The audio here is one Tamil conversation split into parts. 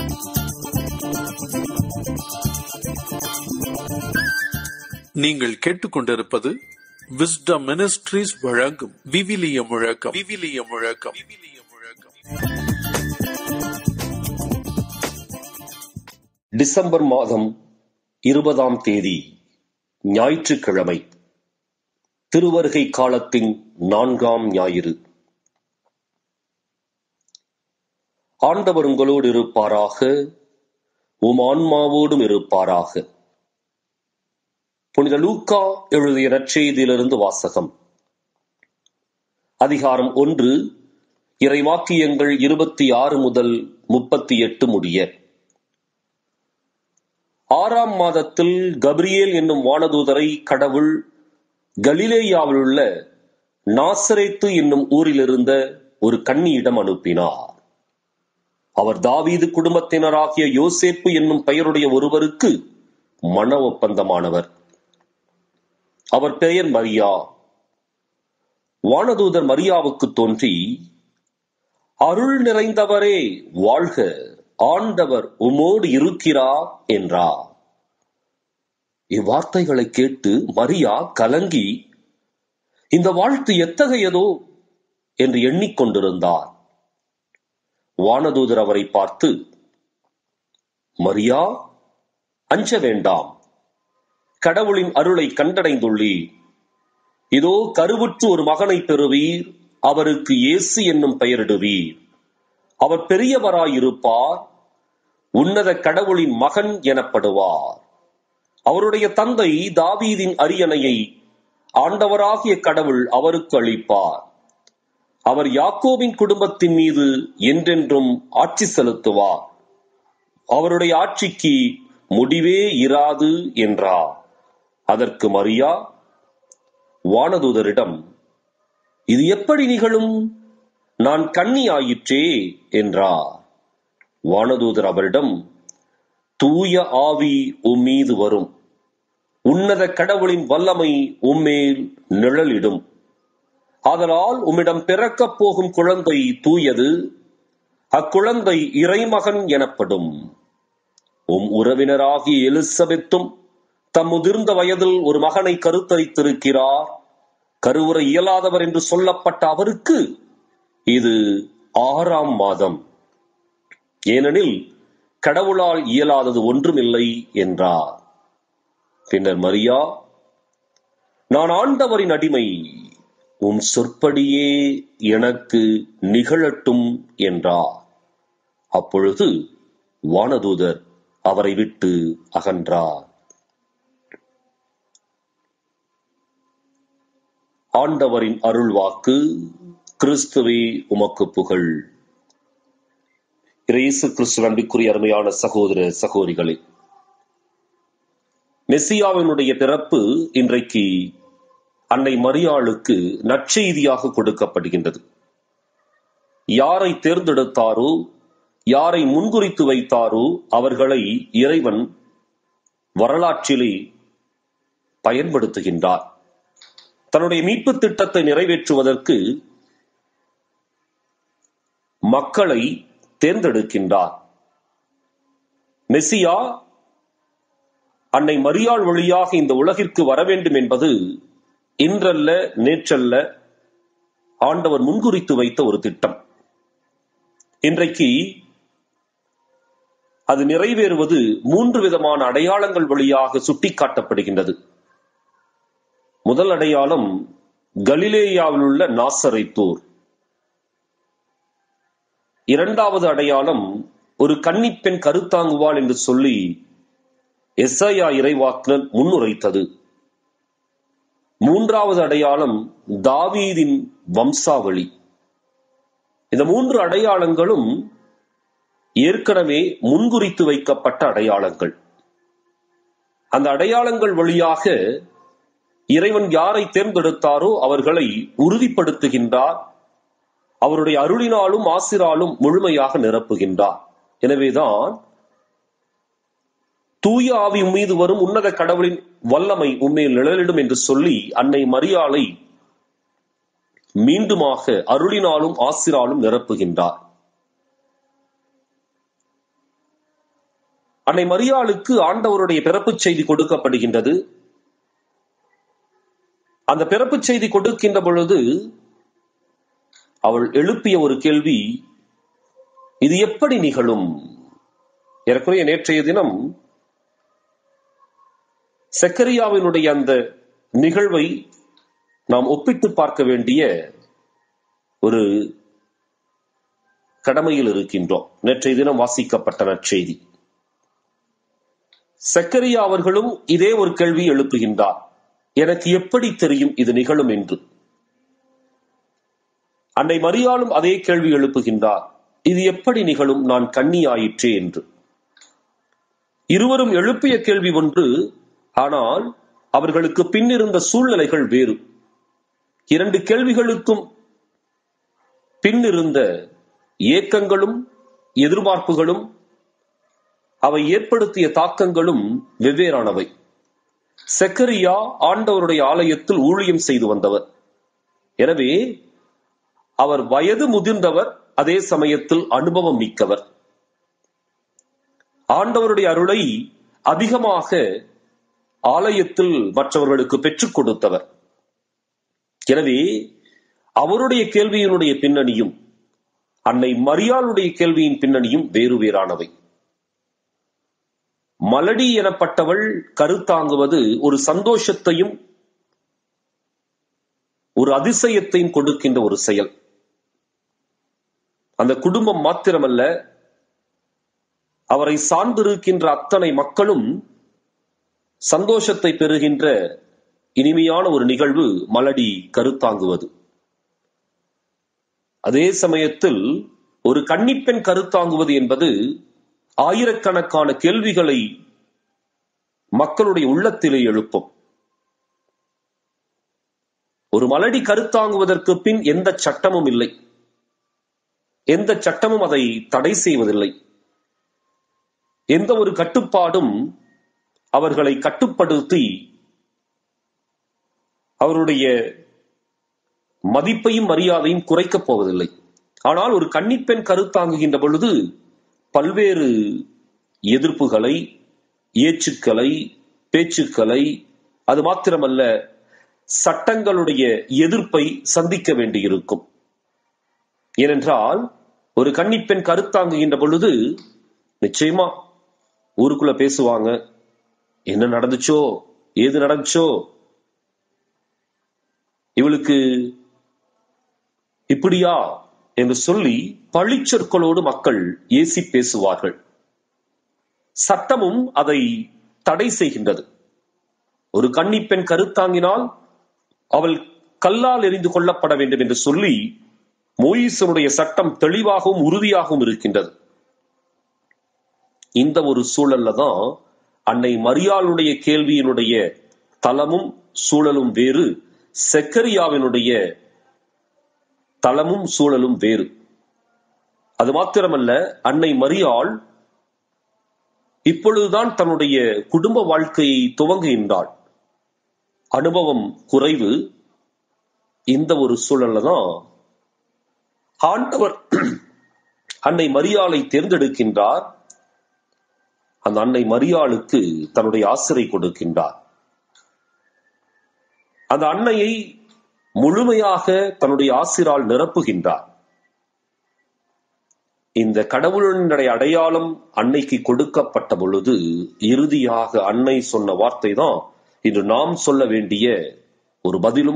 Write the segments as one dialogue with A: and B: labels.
A: நீங்கள் கேட்டுக்கொண்டிருப்பது விஸ்டம் மினிஸ்ட்ரீஸ் வழங்கும் விவிலிய முழக்கம் விவிலிய முழக்கம் விவிலிய முழக்கம்
B: டிசம்பர் மாதம் இருபதாம் தேதி ஞாயிற்றுக்கிழமை திருவருகை காலத்தின் நான்காம் ஞாயிறு ஆண்டவர் உங்களோடு இருப்பாராக உம் ஆன்மாவோடும் இருப்பாராக புனித லூக்கா எழுதிய நற்செய்தியிலிருந்து வாசகம் அதிகாரம் ஒன்று இறைவாக்கியங்கள் இருபத்தி ஆறு முதல் முப்பத்தி எட்டு முடிய ஆறாம் மாதத்தில் கப்ரியேல் என்னும் வானதூதரை கடவுள் கலிலேயாவில் உள்ள நாசரேத்து என்னும் ஊரில் இருந்த ஒரு கன்னியிடம் அனுப்பினார் அவர் தாவீது குடும்பத்தினராகிய யோசேப்பு என்னும் பெயருடைய ஒருவருக்கு மன ஒப்பந்தமானவர் அவர் பெயர் மரியா வானதூதர் மரியாவுக்கு தோன்றி அருள் நிறைந்தவரே வாழ்க ஆண்டவர் உமோடு இருக்கிறார் என்றார் இவ்வார்த்தைகளை கேட்டு மரியா கலங்கி இந்த வாழ்த்து எத்தகையதோ என்று எண்ணிக்கொண்டிருந்தார் வானதூதர் அவரை பார்த்து மரியா அஞ்ச வேண்டாம் கடவுளின் அருளை கண்டடைந்துள்ளி இதோ கருவுற்று ஒரு மகனை பெறுவீர் அவருக்கு இயேசு என்னும் பெயரிடுவீர் அவர் பெரியவராயிருப்பார் உன்னத கடவுளின் மகன் எனப்படுவார் அவருடைய தந்தை தாவீதின் அரியணையை ஆண்டவராகிய கடவுள் அவருக்கு அளிப்பார் அவர் யாக்கோபின் குடும்பத்தின் மீது என்றென்றும் ஆட்சி செலுத்துவார் அவருடைய ஆட்சிக்கு முடிவே இராது என்றார் அதற்கு மரியா வானதூதரிடம் இது எப்படி நிகழும் நான் கன்னி ஆயிற்றே என்றார் வானதூதர் அவரிடம் தூய ஆவி உம்மீது வரும் உன்னத கடவுளின் வல்லமை உம்மேல் நிழலிடும் ஆதலால் உம்மிடம் பிறக்கப் போகும் குழந்தை தூயது அக்குழந்தை இறைமகன் எனப்படும் உம் உறவினராகிய எலிசபெத்தும் தம் முதிர்ந்த வயதில் ஒரு மகனை கருத்தரித்திருக்கிறார் கருவுற இயலாதவர் என்று சொல்லப்பட்ட அவருக்கு இது ஆறாம் மாதம் ஏனெனில் கடவுளால் இயலாதது ஒன்றுமில்லை என்றார் பின்னர் மரியா நான் ஆண்டவரின் அடிமை உம் சொற்படியே எனக்கு நிகழட்டும் என்றார் அப்பொழுது வானதூதர் அவரை விட்டு அகன்றார் ஆண்டவரின் அருள்வாக்கு கிறிஸ்துவே உமக்கு புகழ் இயேசு கிறிஸ்து அன்பிற்குரிய அருமையான சகோதர சகோதரிகளே மெஸ்ஸியாவினுடைய பிறப்பு இன்றைக்கு அன்னை மரியாளுக்கு நற்செய்தியாக கொடுக்கப்படுகின்றது யாரை தேர்ந்தெடுத்தாரோ யாரை முன்குறித்து வைத்தாரோ அவர்களை இறைவன் வரலாற்றிலே பயன்படுத்துகின்றார் தன்னுடைய மீட்பு திட்டத்தை நிறைவேற்றுவதற்கு மக்களை தேர்ந்தெடுக்கின்றார் மெஸ்ஸியா அன்னை மரியாள் வழியாக இந்த உலகிற்கு வர வேண்டும் என்பது இன்றல்ல நேற்றல்ல ஆண்டவர் முன்குறித்து வைத்த ஒரு திட்டம் இன்றைக்கு அது நிறைவேறுவது மூன்று விதமான அடையாளங்கள் வழியாக சுட்டிக்காட்டப்படுகின்றது முதல் அடையாளம் கலிலேயாவில் உள்ள நாசரைத்தூர் இரண்டாவது அடையாளம் ஒரு கன்னிப்பெண் கருத்தாங்குவாள் என்று சொல்லி எஸ்ஐயா இறைவாக்குனர் முன்னுரைத்தது மூன்றாவது அடையாளம் தாவீதின் வம்சாவளி இந்த மூன்று அடையாளங்களும் ஏற்கனவே முன்குறித்து வைக்கப்பட்ட அடையாளங்கள் அந்த அடையாளங்கள் வழியாக இறைவன் யாரை தேர்ந்தெடுத்தாரோ அவர்களை உறுதிப்படுத்துகின்றார் அவருடைய அருளினாலும் ஆசிராலும் முழுமையாக நிரப்புகின்றார் எனவேதான் தூய ஆவி மீது வரும் உன்னத கடவுளின் வல்லமை உண்மையில் நிழலிடும் என்று சொல்லி அன்னை மரியாளை மீண்டுமாக அருளினாலும் ஆசிராலும் நிரப்புகின்றார் அன்னை மரியாளுக்கு ஆண்டவருடைய பிறப்புச் செய்தி கொடுக்கப்படுகின்றது அந்த பிறப்புச் செய்தி கொடுக்கின்ற பொழுது அவள் எழுப்பிய ஒரு கேள்வி இது எப்படி நிகழும் ஏறக்குறைய நேற்றைய தினம் செக்கரியாவினுடைய அந்த நிகழ்வை நாம் ஒப்பிட்டு பார்க்க வேண்டிய ஒரு கடமையில் இருக்கின்றோம் நேற்றைய தினம் வாசிக்கப்பட்ட நற்செய்தி செக்கரியா அவர்களும் இதே ஒரு கேள்வி எழுப்புகின்றார் எனக்கு எப்படி தெரியும் இது நிகழும் என்று அன்னை மரியாளும் அதே கேள்வி எழுப்புகின்றார் இது எப்படி நிகழும் நான் கண்ணி ஆயிற்றே என்று இருவரும் எழுப்பிய கேள்வி ஒன்று ஆனால் அவர்களுக்கு பின்னிருந்த சூழ்நிலைகள் வேறு இரண்டு கேள்விகளுக்கும் பின்னிருந்த ஏக்கங்களும் எதிர்பார்ப்புகளும் அவை ஏற்படுத்திய தாக்கங்களும் வெவ்வேறானவை செக்கரியா ஆண்டவருடைய ஆலயத்தில் ஊழியம் செய்து வந்தவர் எனவே அவர் வயது முதிர்ந்தவர் அதே சமயத்தில் அனுபவம் மிக்கவர் ஆண்டவருடைய அருளை அதிகமாக ஆலயத்தில் மற்றவர்களுக்கு பெற்றுக் கொடுத்தவர் எனவே அவருடைய கேள்வியினுடைய பின்னணியும் அன்னை மரியாளுடைய கேள்வியின் பின்னணியும் வேறு வேறானவை மலடி எனப்பட்டவள் கருத்தாங்குவது ஒரு சந்தோஷத்தையும் ஒரு அதிசயத்தையும் கொடுக்கின்ற ஒரு செயல் அந்த குடும்பம் மாத்திரமல்ல அவரை சார்ந்திருக்கின்ற அத்தனை மக்களும் சந்தோஷத்தை பெறுகின்ற இனிமையான ஒரு நிகழ்வு மலடி கருத்தாங்குவது அதே சமயத்தில் ஒரு கன்னிப்பெண் கருத்தாங்குவது என்பது ஆயிரக்கணக்கான கேள்விகளை மக்களுடைய உள்ளத்திலே எழுப்பும் ஒரு மலடி கருத்தாங்குவதற்கு பின் எந்த சட்டமும் இல்லை எந்த சட்டமும் அதை தடை செய்வதில்லை எந்த ஒரு கட்டுப்பாடும் அவர்களை கட்டுப்படுத்தி அவருடைய மதிப்பையும் மரியாதையும் குறைக்கப் போவதில்லை ஆனால் ஒரு கன்னிப்பெண் கருத்தாங்குகின்ற பொழுது பல்வேறு எதிர்ப்புகளை ஏச்சுக்களை பேச்சுக்களை அது மாத்திரமல்ல சட்டங்களுடைய எதிர்ப்பை சந்திக்க வேண்டியிருக்கும் ஏனென்றால் ஒரு கன்னிப்பெண் கருத்தாங்குகின்ற பொழுது நிச்சயமா ஊருக்குள்ள பேசுவாங்க என்ன நடந்துச்சோ ஏது நடந்துச்சோ இவளுக்கு இப்படியா என்று சொல்லி பழிச்சொற்களோடு மக்கள் ஏசி பேசுவார்கள் சட்டமும் அதை தடை செய்கின்றது ஒரு கன்னிப்பெண் கருத்தாங்கினால் அவள் கல்லால் எரிந்து கொள்ளப்பட வேண்டும் என்று சொல்லி மோயிசனுடைய சட்டம் தெளிவாகவும் உறுதியாகவும் இருக்கின்றது இந்த ஒரு சூழல்ல தான் அன்னை மரியாளுடைய கேள்வியினுடைய தலமும் சூழலும் வேறு செக்கரியாவினுடைய தளமும் சூழலும் வேறு அது மாத்திரமல்ல அன்னை மரியாள் இப்பொழுதுதான் தன்னுடைய குடும்ப வாழ்க்கையை துவங்குகின்றாள் அனுபவம் குறைவு இந்த ஒரு சூழல்ல தான் ஆண்டவர் அன்னை மரியாளை தேர்ந்தெடுக்கின்றார் அந்த அன்னை மரியாளுக்கு தன்னுடைய ஆசிரை கொடுக்கின்றார் அந்த அன்னையை முழுமையாக தன்னுடைய ஆசிரால் நிரப்புகின்றார் இந்த கடவுளினுடைய அடையாளம் அன்னைக்கு கொடுக்கப்பட்ட பொழுது இறுதியாக அன்னை சொன்ன வார்த்தை தான் இன்று நாம் சொல்ல வேண்டிய ஒரு பதிலும்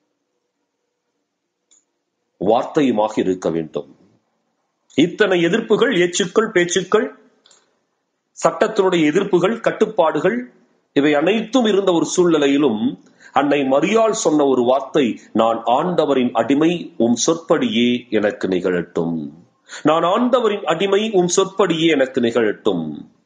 B: வார்த்தையுமாக இருக்க வேண்டும் இத்தனை எதிர்ப்புகள் ஏச்சுக்கள் பேச்சுக்கள் சட்டத்தினுடைய எதிர்ப்புகள் கட்டுப்பாடுகள் இவை அனைத்தும் இருந்த ஒரு சூழ்நிலையிலும் அன்னை மரியாள் சொன்ன ஒரு வார்த்தை நான் ஆண்டவரின் அடிமை உம் சொற்படியே எனக்கு நிகழட்டும் நான் ஆண்டவரின் அடிமை உம் சொற்படியே எனக்கு நிகழட்டும்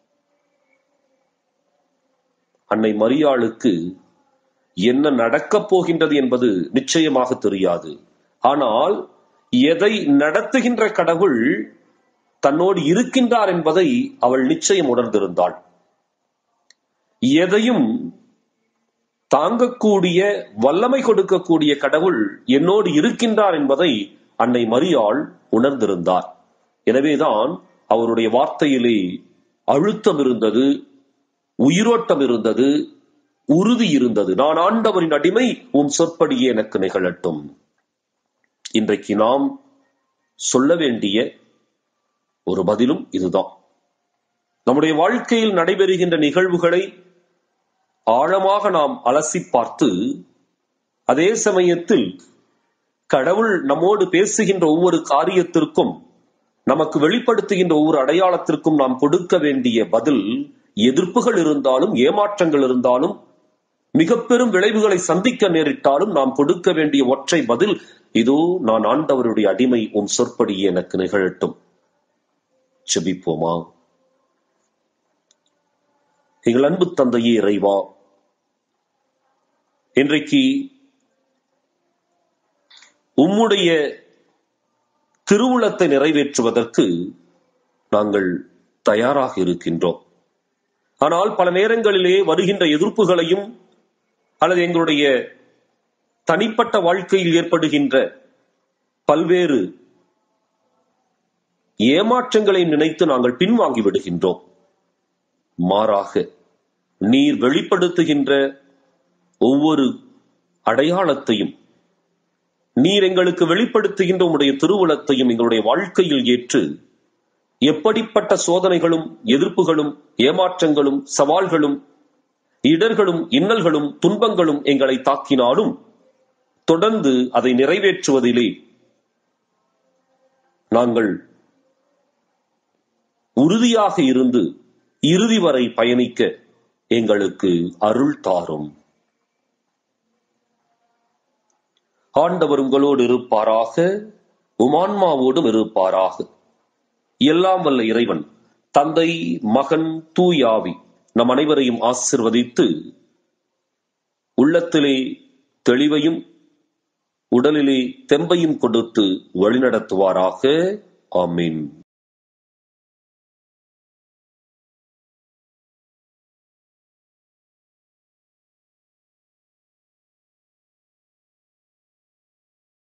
B: அன்னை மரியாளுக்கு என்ன நடக்கப் போகின்றது என்பது நிச்சயமாக தெரியாது ஆனால் எதை நடத்துகின்ற கடவுள் தன்னோடு இருக்கின்றார் என்பதை அவள் நிச்சயம் உணர்ந்திருந்தாள் எதையும் தாங்கக்கூடிய வல்லமை கொடுக்கக்கூடிய கடவுள் என்னோடு இருக்கின்றார் என்பதை அன்னை மரியாள் உணர்ந்திருந்தார் எனவேதான் அவருடைய வார்த்தையிலே அழுத்தம் இருந்தது உயிரோட்டம் இருந்தது உறுதி இருந்தது நான் ஆண்டவரின் அடிமை உன் சொற்படியே எனக்கு நிகழட்டும் இன்றைக்கு நாம் சொல்ல வேண்டிய ஒரு பதிலும் இதுதான் நம்முடைய வாழ்க்கையில் நடைபெறுகின்ற நிகழ்வுகளை ஆழமாக நாம் அலசி பார்த்து அதே சமயத்தில் கடவுள் நம்மோடு பேசுகின்ற ஒவ்வொரு காரியத்திற்கும் நமக்கு வெளிப்படுத்துகின்ற ஒவ்வொரு அடையாளத்திற்கும் நாம் கொடுக்க வேண்டிய பதில் எதிர்ப்புகள் இருந்தாலும் ஏமாற்றங்கள் இருந்தாலும் மிக பெரும் விளைவுகளை சந்திக்க நேரிட்டாலும் நாம் கொடுக்க வேண்டிய ஒற்றை பதில் இதோ நான் ஆண்டவருடைய அடிமை உன் சொற்படி எனக்கு நிகழட்டும் செபிப்போமா எங்கள் அன்பு தந்தையே இறைவா இன்றைக்கு உம்முடைய திருவுளத்தை நிறைவேற்றுவதற்கு நாங்கள் தயாராக இருக்கின்றோம் ஆனால் பல நேரங்களிலே வருகின்ற எதிர்ப்புகளையும் அல்லது எங்களுடைய தனிப்பட்ட வாழ்க்கையில் ஏற்படுகின்ற பல்வேறு ஏமாற்றங்களை நினைத்து நாங்கள் பின்வாங்கி விடுகின்றோம் மாறாக நீர் வெளிப்படுத்துகின்ற ஒவ்வொரு அடையாளத்தையும் நீர் எங்களுக்கு வெளிப்படுத்துகின்ற உம்முடைய திருவுளத்தையும் எங்களுடைய வாழ்க்கையில் ஏற்று எப்படிப்பட்ட சோதனைகளும் எதிர்ப்புகளும் ஏமாற்றங்களும் சவால்களும் இடர்களும் இன்னல்களும் துன்பங்களும் எங்களை தாக்கினாலும் தொடர்ந்து அதை நிறைவேற்றுவதிலே நாங்கள் உறுதியாக இருந்து இறுதி வரை பயணிக்க எங்களுக்கு அருள் தாரும் ஆண்டவர் உங்களோடு இருப்பாராக உமான்மாவோடும் இருப்பாராக எல்லாம் வல்ல இறைவன் தந்தை மகன் தூயாவி நம் அனைவரையும் ஆசிர்வதித்து உள்ளத்திலே தெளிவையும் உடலிலே தெம்பையும் கொடுத்து வழிநடத்துவாராக ஆமீன்